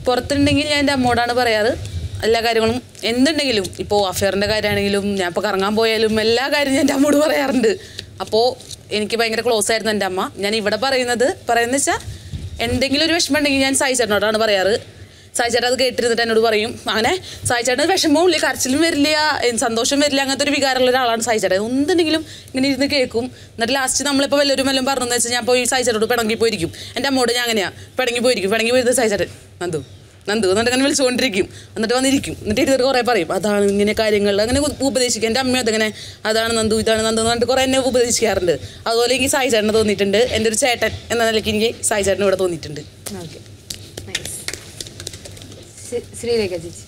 പുറത്തുണ്ടെങ്കിൽ ഞാൻ എൻ്റെ അമ്മോടാണ് പറയാറ് എല്ലാ കാര്യങ്ങളും എന്തുണ്ടെങ്കിലും ഇപ്പോൾ അഫെയറിൻ്റെ കാര്യമാണെങ്കിലും ഞാൻ ഇപ്പോൾ കറങ്ങാൻ പോയാലും എല്ലാ കാര്യവും ഞാൻ എൻ്റെ അമ്മോട് പറയാറുണ്ട് അപ്പോൾ എനിക്ക് ഭയങ്കര ക്ലോസ് ആയിരുന്നു എൻ്റെ അമ്മ ഞാൻ ഇവിടെ പറയുന്നത് പറയുന്നത് വെച്ചാൽ എന്തെങ്കിലും ഒരു വിഷമം ഉണ്ടെങ്കിൽ ഞാൻ സായി ചേട്ടനോടാണ് പറയാറ് സായി ചേട്ടൻ അത് കേട്ടിരുന്നിട്ട് എന്നോട് പറയും അങ്ങനെ സായി ചേട്ടൻ വിഷമവും ഇല്ല കരച്ചിലും വരില്ല ഏ, സന്തോഷം വരില്ല അങ്ങനത്തെ ഒരു വികാരമുള്ള ഒരാളാണ് സായി ചേട്ടൻ എന്തുണ്ടെങ്കിലും ഇങ്ങനെ ഇരുന്ന് കേൾക്കും എന്നിട്ട് ലാസ്റ്റ് നമ്മളിപ്പോൾ വല്ലവരും വല്ലതും പറഞ്ഞെന്ന് വെച്ചാൽ ഞാൻ പോയി സായി ചേട്ടനോട് പിണങ്ങി പോയിരിക്കും എൻ്റെ അമ്മോട് ഞാൻ അങ്ങനെയാണ് പിണങ്ങി പോയിരിക്കും പിണങ്ങി പോയിരുന്നത് സായി ചേട്ടൻ നന്ദു നന്ദു എന്നിട്ട് അങ്ങനെ വിളിച്ചുകൊണ്ടിരിക്കും എന്നിട്ട് വന്നിരിക്കും എന്നിട്ട് ഇരുന്നിട്ട് കുറേ പറയും അതാണ് ഇങ്ങനെ കാര്യങ്ങൾ അങ്ങനെ ഉ- ഉപദേശിക്കും എൻ്റെ അമ്മ അതങ്ങനെ അതാണ് നന്ദു ഇതാണ് നന്ദു എന്ന് പറഞ്ഞിട്ട് കുറേ എന്നെ ഉപദേശിക്കാറുണ്ട് അതുപോലെ എനിക്ക് സായി ചേട്ടനെ തോന്നിയിട്ടുണ്ട് എൻ്റെ ഒരു ചേട്ടൻ എന്ന നിലയ്ക്ക് എനിക്ക് സായി ചേട്ടൻ ഇവിടെ തോന്നിയിട്ടുണ്ട് ഓക്കെ നൈസ് ശ്രീരേഖ ചേച്ചി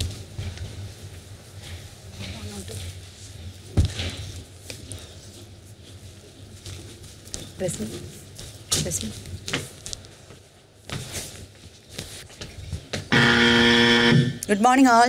Reshmi Reshmi good morning all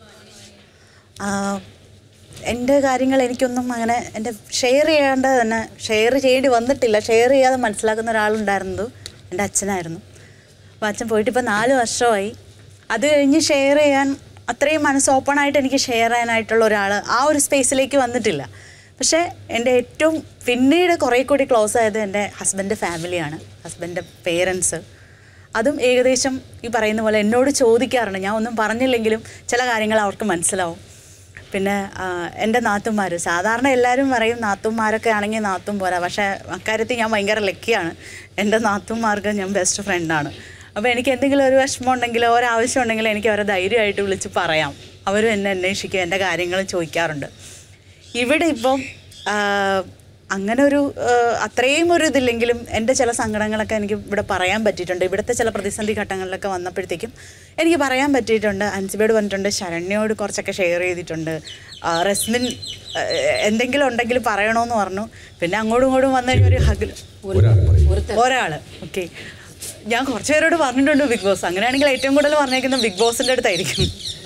എൻ്റെ കാര്യങ്ങൾ എനിക്കൊന്നും അങ്ങനെ എൻ്റെ ഷെയർ ചെയ്യാണ്ട് തന്നെ ഷെയർ ചെയ്യേണ്ടി വന്നിട്ടില്ല ഷെയർ ചെയ്യാതെ മനസ്സിലാക്കുന്ന ഒരാളുണ്ടായിരുന്നത് എൻ്റെ അച്ഛനായിരുന്നു അപ്പോൾ അച്ഛൻ പോയിട്ട് ഇപ്പോൾ നാല് വർഷമായി അത് കഴിഞ്ഞ് ഷെയർ ചെയ്യാൻ അത്രയും മനസ്സ് ഓപ്പൺ ആയിട്ട് എനിക്ക് ഷെയർ ചെയ്യാനായിട്ടുള്ള ഒരാൾ ആ ഒരു സ്പേസിലേക്ക് വന്നിട്ടില്ല പക്ഷേ എൻ്റെ ഏറ്റവും പിന്നീട് കുറേ കൂടി ക്ലോസ് ആയത് എൻ്റെ ഹസ്ബൻഡ് ഫാമിലിയാണ് ഹസ്ബൻഡിൻ്റെ പേരൻസ് അതും ഏകദേശം ഈ പറയുന്ന പോലെ എന്നോട് ചോദിക്കാറുണ്ട് ഞാൻ ഒന്നും പറഞ്ഞില്ലെങ്കിലും ചില കാര്യങ്ങൾ അവർക്ക് മനസ്സിലാവും പിന്നെ ആ, എൻ്റെ നാത്തുമാർ സാധാരണ എല്ലാവരും പറയും നാത്തുമാരൊക്കെ ആണെങ്കിൽ നാത്തും പോരാ പക്ഷേ അക്കാര്യത്തിൽ ഞാൻ ഭയങ്കര ലക്കിയാണ് എൻ്റെ നാത്തുമാർക്ക് ഞാൻ ബെസ്റ്റ് ഫ്രണ്ടാണ് അപ്പോൾ എനിക്ക് എന്തെങ്കിലും ഒരു വിഷമം ഉണ്ടെങ്കിലോ ഒരാവശ്യം ഉണ്ടെങ്കിലോ എനിക്ക് അവരെ ധൈര്യമായിട്ട് വിളിച്ച് പറയാം അവരും എന്നെ അന്വേഷിക്കും എൻ്റെ കാര്യങ്ങൾ ചോദിക്കാറുണ്ട് ഇവിടെ ഇപ്പം ആ, അങ്ങനെ ഒരു ആ, അത്രയും ഒരു ഇതില്ലെങ്കിലും എൻ്റെ ചില സങ്കടങ്ങളൊക്കെ എനിക്ക് ഇവിടെ പറയാൻ പറ്റിയിട്ടുണ്ട് ഇവിടുത്തെ ചില പ്രതിസന്ധി ഘട്ടങ്ങളിലൊക്കെ വന്നപ്പോഴത്തേക്കും എനിക്ക് പറയാൻ പറ്റിയിട്ടുണ്ട് അൻസിബയോട് പറഞ്ഞിട്ടുണ്ട് ശരണ്യയോട് കുറച്ചൊക്കെ ഷെയർ ചെയ്തിട്ടുണ്ട് ആ, റസ്മിൻ ആ, എന്തെങ്കിലും ഉണ്ടെങ്കിൽ പറയണമെന്ന് പറഞ്ഞു പിന്നെ അങ്ങോട്ടും ഇങ്ങോട്ടും വന്നു കഴിഞ്ഞാൽ ഒരു ഹഗിൽ ഒരാൾ ഓക്കെ ഞാൻ കുറച്ച് പേരോട് പറഞ്ഞിട്ടുണ്ട് ബിഗ് ബോസ് അങ്ങനെയാണെങ്കിൽ ഏറ്റവും കൂടുതൽ പറഞ്ഞേക്കുന്നത് ബിഗ് ബോസിൻ്റെ അടുത്തായിരിക്കും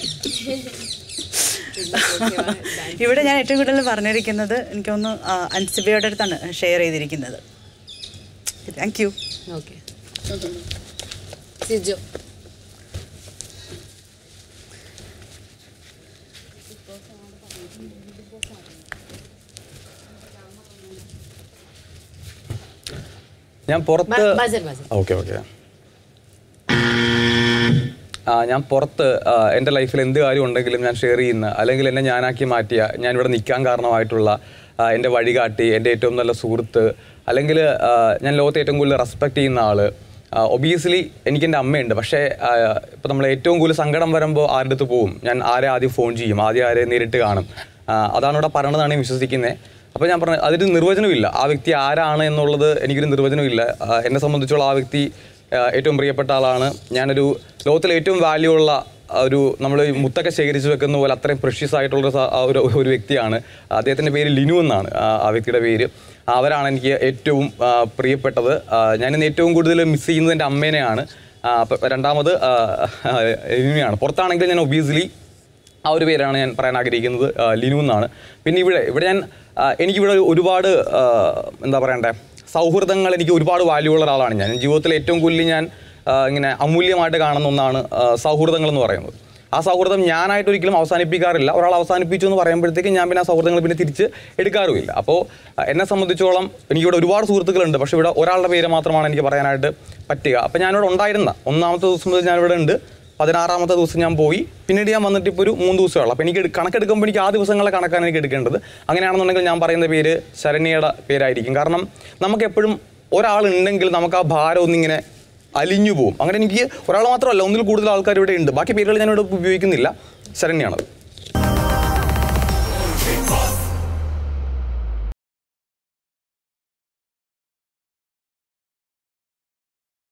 ഇവിടെ ഞാൻ ഏറ്റവും കൂടുതൽ പറഞ്ഞിരിക്കുന്നത് എനിക്കൊന്ന് അൻസിബയുടെ അടുത്താണ് ഷെയർ ചെയ്തിരിക്കുന്നത് താങ്ക് യു ഓക്കെ സിജോ ഞാൻ പുറത്ത് ബ- ബസൽ ബസൽ ഓക്കെ ഓക്കെ ആ ഞാൻ പുറത്ത് ആ, എൻ്റെ ലൈഫിൽ എന്ത് കാര്യം ഉണ്ടെങ്കിലും ഞാൻ ഷെയർ ചെയ്യുന്ന അല്ലെങ്കിൽ എന്നെ ഞാനാക്കി മാറ്റിയ ഞാൻ ഇവിടെ നിൽക്കാൻ കാരണമായിട്ടുള്ള ആ, എൻ്റെ വഴികാട്ടി എൻ്റെ ഏറ്റവും നല്ല സുഹൃത്ത് അല്ലെങ്കിൽ ആ, ഞാൻ ലോകത്തെ ഏറ്റവും കൂടുതൽ റെസ്പെക്ട് ചെയ്യുന്ന ആള് ഒബിയസ്ലി എനിക്ക് എൻ്റെ അമ്മയുണ്ട് പക്ഷേ ഇപ്പം നമ്മൾ ഏറ്റവും കൂടുതൽ സങ്കടം വരുമ്പോൾ ആരുടെ അടുത്ത് പോവും ഞാൻ ആരെ ആദ്യം ഫോൺ ചെയ്യും ആദ്യം ആരെ നേരിട്ട് കാണും ആ, അതാണ് ഇവിടെ പറയണതാണ് ഞാൻ വിശ്വസിക്കുന്നത് അപ്പോൾ ഞാൻ പറഞ്ഞു അതിന് നിർവചനമില്ല ആ വ്യക്തി ആരാണ് എന്നുള്ളത് എനിക്കൊരു നിർവചനമില്ല ആ, എന്നെ സംബന്ധിച്ചോളം ആ വ്യക്തി ആ, ഏറ്റവും പ്രിയപ്പെട്ട ആളാണ് ഞാനൊരു ലോകത്തിലെ ഏറ്റവും വാല്യൂ ഉള്ള ആ, ഒരു നമ്മൾ മുത്തൊക്കെ ശേഖരിച്ച് വെക്കുന്ന പോലെ അത്രയും പ്രഷ്യസ് ആയിട്ടുള്ള ഒരു സ- ആ ഒരു ഒരു വ്യക്തിയാണ് അദ്ദേഹത്തിൻ്റെ പേര് ലിനു എന്നാണ് ആ ആ വ്യക്തിയുടെ പേര് അവരാണ് എനിക്ക് ഏറ്റവും ആ, പ്രിയപ്പെട്ടത് ആ, ഞാനിന്ന് ഏറ്റവും കൂടുതൽ മിസ് ചെയ്യുന്നത് എൻ്റെ അമ്മേനെയാണ് ആ, അപ്പൊ രണ്ടാമത് ആ, ആ, ലിനുവിനെയാണ് പുറത്താണെങ്കിൽ ഞാൻ ഒബിയസ്ലി ആ ഒരു പേരാണ് ഞാൻ പറയാൻ ആഗ്രഹിക്കുന്നത് ആ, ലിനു എന്നാണ് പിന്നെ ഇവിടെ ഇവിടെ ഞാൻ ആ, എനിക്കിവിടെ ഒരുപാട് ആ, എന്താ പറയണ്ടേ സൗഹൃദങ്ങൾ എനിക്ക് ഒരുപാട് വാല്യൂ ഉള്ള ഒരാളാണ് ഞാൻ ജീവിതത്തിൽ ഏറ്റവും കൂടുതൽ ഞാൻ ആ, ഇങ്ങനെ അമൂല്യമായിട്ട് കാണുന്ന ഒന്നാണ് ആ, സൗഹൃദങ്ങൾ എന്ന് പറയുന്നത് ആ സൗഹൃദം ഞാനായിട്ട് ഒരിക്കലും അവസാനിപ്പിക്കാറില്ല ഒരാൾ അവസാനിപ്പിച്ചു എന്ന് പറയുമ്പോഴത്തേക്കും ഞാൻ പിന്നെ ആ സൗഹൃദങ്ങൾ പിന്നെ തിരിച്ച് എടുക്കാറുമില്ല അപ്പോൾ ആ, എന്നെ സംബന്ധിച്ചോളം എനിക്കിവിടെ ഒരുപാട് സുഹൃത്തുക്കളുണ്ട് പക്ഷേ ഇവിടെ ഒരാളുടെ പേര് മാത്രമാണ് എനിക്ക് പറയാനായിട്ട് പറ്റുക അപ്പോൾ ഞാനിവിടെ ഉണ്ടായിരുന്ന ഒന്നാമത്തെ ദിവസം മുതൽ ഞാനിവിടെ ഉണ്ട് പതിനാറാമത്തെ ദിവസം ഞാൻ പോയി പിന്നീട് ഞാൻ വന്നിട്ട് ഇപ്പോൾ ഒരു മൂന്ന് ദിവസമുള്ളൂ അപ്പോൾ എനിക്ക് എടു- കണക്കെടുക്കുമ്പോൾ എനിക്ക് ആ ദിവസങ്ങളെ കണക്കാണ് എനിക്ക് എടുക്കേണ്ടത് അങ്ങനെയാണെന്നുണ്ടെങ്കിൽ ഞാൻ പറയുന്ന പേര് ശരണ്യയുടെ പേരായിരിക്കും കാരണം നമുക്ക് എപ്പോഴും ഒരാളുണ്ടെങ്കിൽ നമുക്ക് ആ ഭാരം ഒന്നിങ്ങനെ അലിഞ്ഞു പോകും അങ്ങനെ എനിക്ക് ഒരാൾ മാത്രമല്ല ഒന്നിൽ കൂടുതൽ ആൾക്കാർ ഇവിടെ ഉണ്ട് ബാക്കി പേരുകൾ ഞാൻ ഇവിടെ ഉപയോഗിക്കുന്നില്ല ശരണ്യാണത്